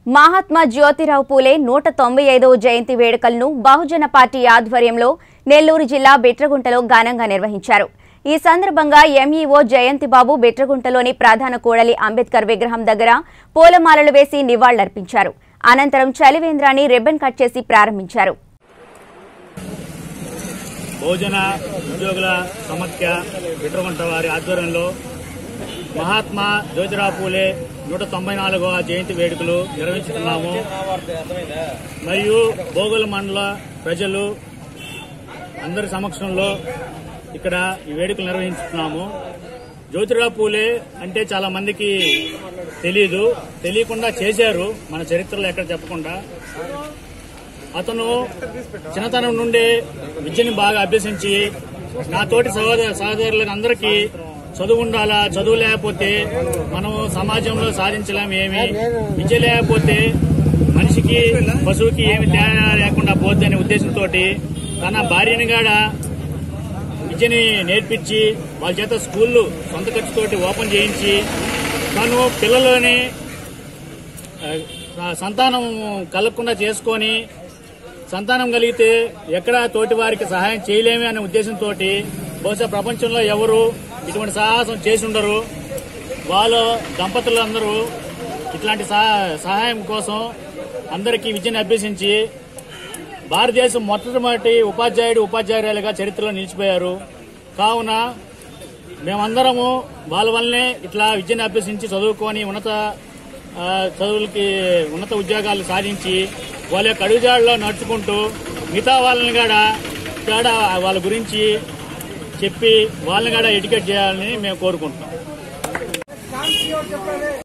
మహాత్మా జ్యోతిరావు పూలే నూట తొంభై ఐదవ జయంతి వేడుకలను బహుజన పార్టీ ఆధ్వర్యంలో నెల్లూరు జిల్లా బిట్రగుంటలో ఘనంగా నిర్వహించారు ఈ సందర్భంగా ఎంఈఓ జయంతి బాబు బిట్రగుంటలోని ప్రధాన కూడలి అంబేద్కర్ విగ్రహం దగ్గర పూలమాలలు వేసి నివాళులర్పించారు అనంతరం చలివేంద్రాన్ని రిబ్బన్ కట్ చేసి ప్రారంభించారు బహుజన ఉద్యోగుల సమాఖ్య బిట్రగుంట వారి ఆధ్వర్యంలో మహాత్మా జ్యోతిరావు పూలే నూట తొంభై నాలుగవ జయంతి వేడుకలు నిర్వహించుతున్నాము మరియు బోగుల మండల ప్రజలు అందరి సమక్షంలో ఇక్కడ ఈ వేడుకలు నిర్వహించుతున్నాము జ్యోతిరావు పూలే అంటే చాలా మందికి తెలియదు తెలియకుండా చేశారు మన చరిత్రలో ఎక్కడ చెప్పకుండా అతను చిన్నతనం నుండి విద్యని బాగా అభ్యసించి నా తోటి సహోదర సహోదరులకు అందరికీ చదువు ఉండాలా చదువు లేకపోతే మనం సమాజంలో సాధించలేం ఏమి విద్య లేకపోతే మనిషికి పశువుకి ఏమి తేడా లేకుండా పోద్దనే ఉద్దేశంతో తన భార్యని కూడా విద్యని నేర్పించి వాళ్ళ చేత స్కూళ్ళు సొంత ఖర్చుతోటి ఓపెన్ చేయించి తను పిల్లలని ఆ, సంతానం కలగకుండా చేసుకొని సంతానం కలిగితే ఎక్కడ తోటి వారికి సహాయం చేయలేమే అనే ఉద్దేశంతో బహుశా ప్రపంచంలో ఎవరు ఇటువంటి సాహసం చేసి ఉండరు వాళ్ళ దంపతులందరూ ఇట్లాంటి సహా- సహాయం కోసం అందరికీ విద్యను అభ్యసించి భారతదేశం మొట్టమొదటి ఉపాధ్యాయుడు ఉపాధ్యాయురాలుగా చరిత్రలో నిలిచిపోయారు కావున మేమందరము వాళ్ళ వల్లనే ఇట్లా విద్యను అభ్యసించి చదువుకొని ఉన్నత ఆ, చదువులకి ఉన్నత ఉద్యోగాలు సాధించి వాళ్ళ యొక్క అడుగుజాడలో నడుచుకుంటూ మిగతా వాళ్ళని కూడా కూడా వాళ్ళ గురించి చెప్పి వాళ్ళని కూడా ఎడ్యుకేట్ చేయాలని మేము కోరుకుంటున్నాం